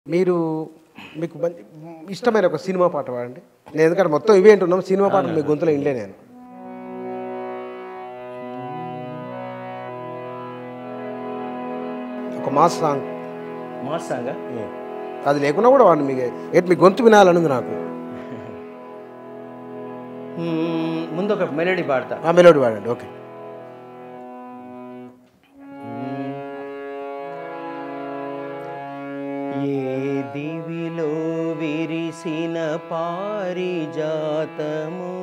మీరు మీకు మంచి ఇష్టమైన ఒక సినిమా పాట పాడండి నేను ఎందుకంటే మొత్తం ఇవే అంటున్నాం సినిమా పాటలు మీ గొంతులో ఇండే నేను ఒక మాస్ సాంగ్ మాస్ సాంగ్ అది లేకున్నా కూడా వాడిని మీకు ఏంటి మీ గొంతు వినాలనుంది నాకు ముందు ఒక మెలోడీ పాడతా ఆ మెలోడీ పాడండి ఓకే ఏ దివిలో విరిసిన పారిజాతము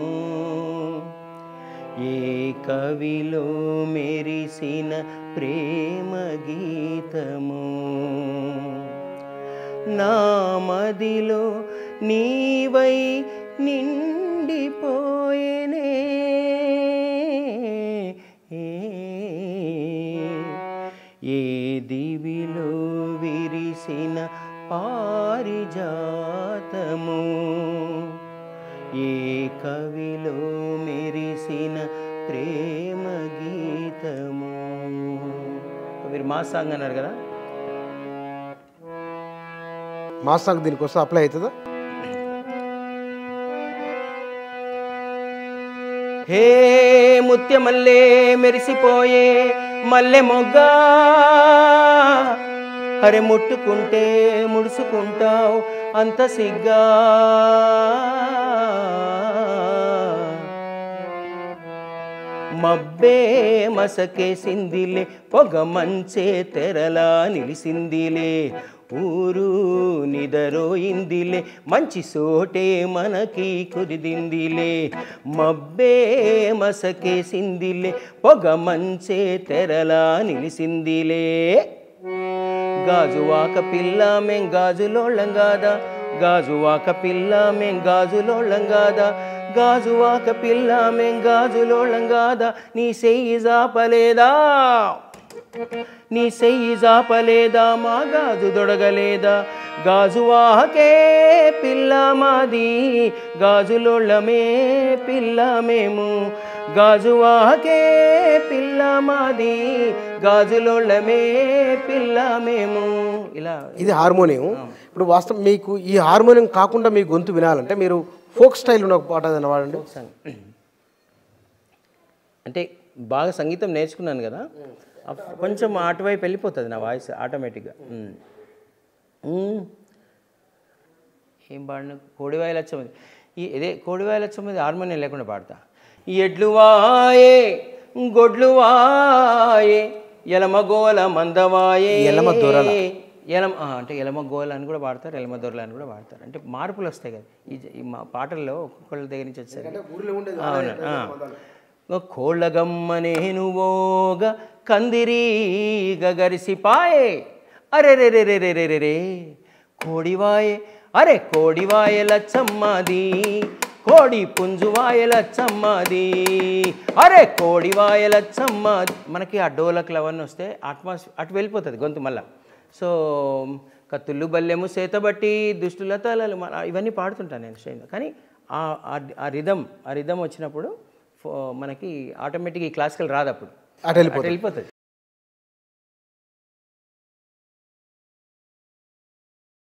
ఏ కవిలో మెరిసిన ప్రేమ గీతము నా మదిలో నీవై నిండిపోయేనే ఏ దివిలో విరిసిన పారిజాతము ఏ కవిలో మెరిసిన ప్రేమ గీతము మీరు మా సాంగ్ అన్నారు కదా మాస్ సాంగ్ దీనికోసం అప్లై అవుతుందా హే ముత్యమల్లే మెరిసిపోయే మల్లె మొగ్గ హరే ముట్టుకుంటే ముడుచుకుంటావు అంత సిగ్గా మబ్బే మసకేసిందిలే పొగ మంచే తెరలా నిలిసిందిలే ఊరు నిదరోయిందిలే మంచి సోటే మనకి కురిదిందిలే మబ్బే మసకేసిందిలే పొగ మంచే తెరలా నిలిసిందిలే గాజువాక పిల్ల మేం గాజులోళ్ళం గాదా గాజువాక పిల్ల మేం గాజులోళ్ళం గాదా గాజువాక పిల్ల మేం గాజులోళ్ళం గాదా నీ సెయ్యి జాపలేదా నీ సెయ్యి జాపలేదా మా గాజు దొడగలేదా గాజువాకే పిల్ల మాది గాజులోళ్ళమే పిల్ల మేము గాజువాకే పిల్ల మాది గాజులోళ్ళమే పిల్ల మేము ఇలా ఇది హార్మోనియం ఇప్పుడు వాస్తవం మీకు ఈ హార్మోనియం కాకుండా మీ గొంతు వినాలంటే మీరు ఫోక్ స్టైల్ ఉన్న ఒక పాట ఏదైనా వాడండి సాంగ్ అంటే బాగా సంగీతం నేర్చుకున్నాను కదా ఆ కొంచెం అటువైపు వెళ్ళిపోతుంది నా వాయిస్ ఆటోమేటిక్గా ఉమ్. ఉమ్. ఏం పాడిన కోడివాయి లచ్చం ఇది. ఈ ఇదే కోడివాయి లచ్చం మీద హార్మోనియం లేకుండా పాడతా ఎడ్లు వాయే గొడ్లు వాయే ఎలమగోల మందవాయే ఎలమ దొరల. ఎలమ ఆ, అంటే ఎలమ గోల అని కూడా పాడతారు ఎలమ దొరల అని కూడా పాడతారు అంటే మార్పులు వస్తాయి కదా ఈ జ- ఈ మా పాటల్లో ఒక్కొక్కళ్ళ దగ్గర నుంచి వచ్చాయి అవును ఆ. ఓ కోళ్ళగమ్మ నేను ఓగ కందిరీగ గరిసిపాయే అరే రే రే రే రే రే రే రే కోడివాయే అరే కోడివాయ లచ్చమ్మది కోడి పుంజువాయ లచ్చమ్మది అరే కోడివాయ లచ్చమ్మ మనకి ఆ డోలకులు అవన్నీ వస్తే అట్మాస్ఫియర్ అటు వెళ్ళిపోతుంది గొంతు మళ్ళా సో కత్తుళ్ళు బల్లెము సేతబట్టి దుష్టుల తలలు మన- ఇవన్నీ పాడుతుంటాను నేను స్టైల్లో కానీ ఆ ఆ రిధం ఆ రిధం వచ్చినప్పుడు ఫో- మనకి ఆటోమేటిక్ ఈ క్లాసికల్ రాదు అప్పుడు అటు వెళ్ళిపోతుంది అటు వెళ్ళిపోతుంది